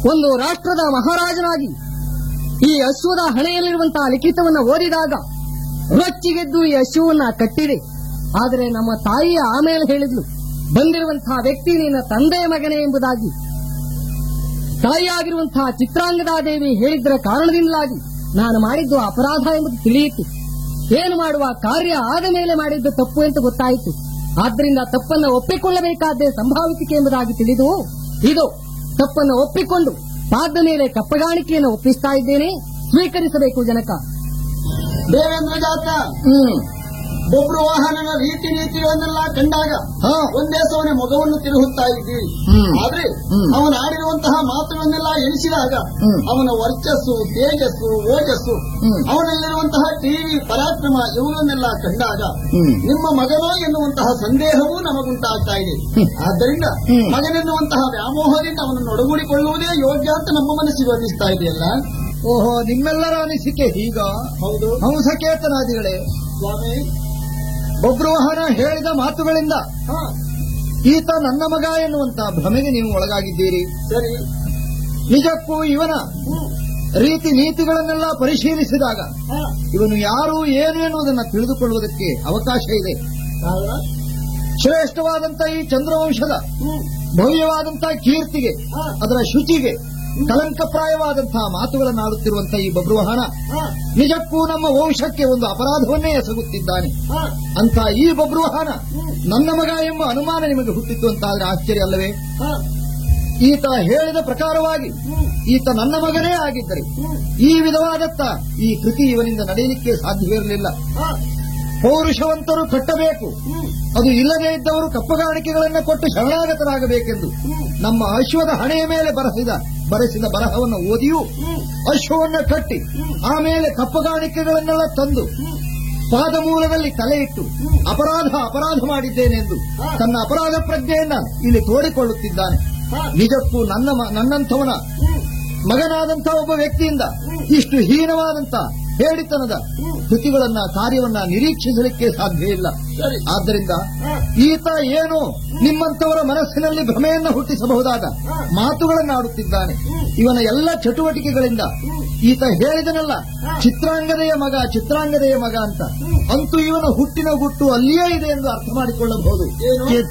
ಒಂದು ರಾಷ್ಟ್ರದ ಮಹಾರಾಜನಾಗಿ ಈ ಅಶ್ವದ ಹಣೆಯಲ್ಲಿರುವಂತಹ ಲಿಖಿತವನ್ನ ಓದಿದಾಗ ರೊಚ್ಚಿಗೆದ್ದು ಈ ಅಶ್ವವನ್ನ ಕಟ್ಟಿದೆ ಆದರೆ ನಮ್ಮ ತಾಯಿ ಆಮೇಲೆ ಹೇಳಿದ್ಲು ಬಂದಿರುವಂತಹ ವ್ಯಕ್ತಿ ನಿನ್ನ ತಂದೆಯ ಮಗನೇ ಎಂಬುದಾಗಿ ತಾಯಿಯಾಗಿರುವಂತಹ ಚಿತ್ರಾಂಗದಾದೇವಿ ಹೇಳಿದ್ದರ ಕಾರಣದಿಂದಾಗಿ ನಾನು ಮಾಡಿದ್ದು ಅಪರಾಧ ಎಂಬುದು ತಿಳಿಯಿತು ಏನು ಮಾಡುವ ಕಾರ್ಯ ಆದ ಮೇಲೆ ಮಾಡಿದ್ದು ತಪ್ಪು ಅಂತ ಗೊತ್ತಾಯಿತು ಆದ್ದರಿಂದ ತಪ್ಪನ್ನು ಒಪ್ಪಿಕೊಳ್ಳಬೇಕಾದ್ದೇ ಸಂಭಾವಿಸಿಕೆ ಎಂಬುದಾಗಿ ತಿಳಿದು ಇದು ತಪ್ಪನ್ನು ಒಪ್ಪಿಕೊಂಡು ಪಾದ ಮೇಲೆ ಕಪ್ಪಗಾಣಿಕೆಯನ್ನು ಒಪ್ಪಿಸ್ತಾ ಇದ್ದೇನೆ ಸ್ವೀಕರಿಸಬೇಕು ಜನಕ ದೇವೇಂದ್ರ ಜಾತ ಹ್ಮ್ ಒಬ್ರು ವಾಹನನ ರೀತಿ ನೀತಿಗಳನ್ನೆಲ್ಲ ಕಂಡಾಗ ಹಾ. ಒಂದೇ ಸವನೆ ಮೊಗವನ್ನು ತಿರುಗುತ್ತಾ ಇದ್ದೀರಿ ಹ್ಮ್. ಆದ್ರೆ ಹ್ಮ್. ಅವನು ಆಡಿರುವಂತಹ ಮಾತುಗಳನ್ನೆಲ್ಲ ಎಣಿಸಿದಾಗ ಹ್ಮ್. ಅವನ ವರ್ಚಸ್ಸು ತೇಜಸ್ಸು ಓಜಸ್ಸು ಹ್ಮ್. ಅವನಲ್ಲಿರುವಂತಹ ಟಿವಿ ಪರಾಕ್ರಮ ಇವುಗಳನ್ನೆಲ್ಲ ಕಂಡಾಗ ಹ್ಮ್. ನಿಮ್ಮ ಮಗನೋ ಎನ್ನುವಂತಹ ಸಂದೇಹವೂ ನಮಗುಂಟಾಗ್ತಾ ಇದೆ ಹ್ಮ್. ಆದ್ದರಿಂದ ಹ್ಮ್. ಮಗನೆನ್ನುವಂತಹ ವ್ಯಾಮೋಹದಿಂದ ಅವನನ್ನು ಒಡಗೂಡಿಕೊಳ್ಳುವುದೇ ಯೋಗ್ಯ ಅಂತ ನಮ್ಮ ಮನಸ್ಸಿಗೆ ಅನ್ನಿಸ್ತಾ ಇದೆಯಲ್ಲ ಓಹೋ ನಿಮ್ಮೆಲ್ಲರ ಅನಿಸಿಕೆ ಹೀಗ ಹೌದು ಹಂಸಕೇತನಾದಿಗಳೇ ಸ್ವಾಮಿ ಬಬ್ರುವಾಹನ ಹೇಳಿದ ಮಾತುಗಳಿಂದ ಹಾ ಈತ ನನ್ನ ಮಗ ಎನ್ನುವಂತ ಭ್ರಮೆಗೆ ನೀವು ಒಳಗಾಗಿದ್ದೀರಿ ಸರಿ ನಿಜಕ್ಕೂ ಇವನ ಹ್ಮ್. ರೀತಿ ನೀತಿಗಳನ್ನೆಲ್ಲ ಪರಿಶೀಲಿಸಿದಾಗ ಹಾ ಇವನು ಯಾರು ಏನು ಎನ್ನುವುದನ್ನು ತಿಳಿದುಕೊಳ್ಳುವುದಕ್ಕೆ ಅವಕಾಶ ಇದೆ ಹೌದಾ? ಶ್ರೇಷ್ಠವಾದಂತ ಈ ಚಂದ್ರವಂಶದ ಹ್ಮ್. ಭವ್ಯವಾದಂತಹ ಕೀರ್ತಿಗೆ ಹಾ. ಅದರ ಶುಚಿಗೆ ಕಲಂಕಪ್ರಾಯವಾದಂತಹ ಮಾತುಗಳನ್ನಾಡುತ್ತಿರುವಂತಹ ಈ ಬಬ್ರುವಾಹನ ಹಾ. ನಿಜಕ್ಕೂ ನಮ್ಮ ವಂಶಕ್ಕೆ ಒಂದು ಅಪರಾಧವನ್ನೇ ಎಸಗುತ್ತಿದ್ದಾನೆ ಹಾ. ಅಂತ ಈ ಬಬ್ರುವಾಹನ ಹ್ಮ್. ನನ್ನ ಮಗ ಎಂಬ ಅನುಮಾನ ನಿಮಗೆ ಹುಟ್ಟಿತ್ತು ಅಂತಾದ್ರೆ ಆಶ್ಚರ್ಯ ಅಲ್ಲವೇ ಹಾ. ಈತ ಹೇಳಿದ ಪ್ರಕಾರವಾಗಿ ಹ್ಮ್. ಈತ ನನ್ನ ಮಗನೇ ಆಗಿದ್ದರೆ ಹ್ಮ್. ಈ ವಿಧವಾದತ್ತ ಈ ಕೃತಿ ಇವನಿಂದ ನಡೆಯಲಿಕ್ಕೆ ಸಾಧ್ಯವಿರಲಿಲ್ಲ ಹಾ. ಪೌರುಷವಂತರು ಕಟ್ಟಬೇಕು ಹ್ಮ್. ಅದು ಇಲ್ಲದೇ ಇದ್ದವರು ಕಪ್ಪಗಾಣಿಕೆಗಳನ್ನು ಕೊಟ್ಟು ಶರಣಾಗತರಾಗಬೇಕೆಂದು ಹ್ಮ್. ನಮ್ಮ ಅಶ್ವದ ಹಣೆಯ ಮೇಲೆ ಬರೆಸಿದ ಬರೆಸಿದ ಬರಹವನ್ನು ಓದಿಯೂ ಹ್ಮ್. ಅಶ್ವವನ್ನು ಕಟ್ಟಿ ಆಮೇಲೆ ಕಪ್ಪಗಾಣಿಕೆಗಳನ್ನೆಲ್ಲ ತಂದು ಪಾದಮೂಲದಲ್ಲಿ ತಲೆ ಇಟ್ಟು ಅಪರಾಧ ಅಪರಾಧ ಮಾಡಿದ್ದೇನೆ ಎಂದು ತನ್ನ ಅಪರಾಧ ಪ್ರಜ್ಞೆಯನ್ನ ಇಲ್ಲಿ ತೋಡಿಕೊಳ್ಳುತ್ತಿದ್ದಾನೆ ಹಾ. ನಿಜಕ್ಕೂ ನನ್ನ ಮ- ನನ್ನಂಥವನ ಹ್ಮ್. ಮಗನಾದಂಥ ಒಬ್ಬ ವ್ಯಕ್ತಿಯಿಂದ ಇಷ್ಟು ಹೀನವಾದಂತ ಹೇಳಿತನದ ಕೃತಿಗಳನ್ನ ಕಾರ್ಯವನ್ನ ನಿರೀಕ್ಷಿಸಲಿಕ್ಕೆ ಸಾಧ್ಯ ಇಲ್ಲ ಸರಿ. ಆದ್ದರಿಂದ ಹಾ. ಈತ ಏನು ನಿಮ್ಮಂತವರ ಮನಸ್ಸಿನಲ್ಲಿ ಭ್ರಮೆಯನ್ನ ಹುಟ್ಟಿಸಬಹುದಾದ ಮಾತುಗಳನ್ನಾಡುತ್ತಿದ್ದಾನೆ ಇವನ ಎಲ್ಲ ಚಟುವಟಿಕೆಗಳಿಂದ ಈತ ಹೇಳಿದನಲ್ಲ ಚಿತ್ರಾಂಗದೆಯ ಮಗ ಚಿತ್ರಾಂಗದೆಯ ಮಗ ಅಂತ ಅಂತೂ ಇವನ ಹುಟ್ಟಿನ ಗುಟ್ಟು ಅಲ್ಲಿಯೇ ಇದೆ ಎಂದು ಅರ್ಥ ಮಾಡಿಕೊಳ್ಳಬಹುದು ಏನು?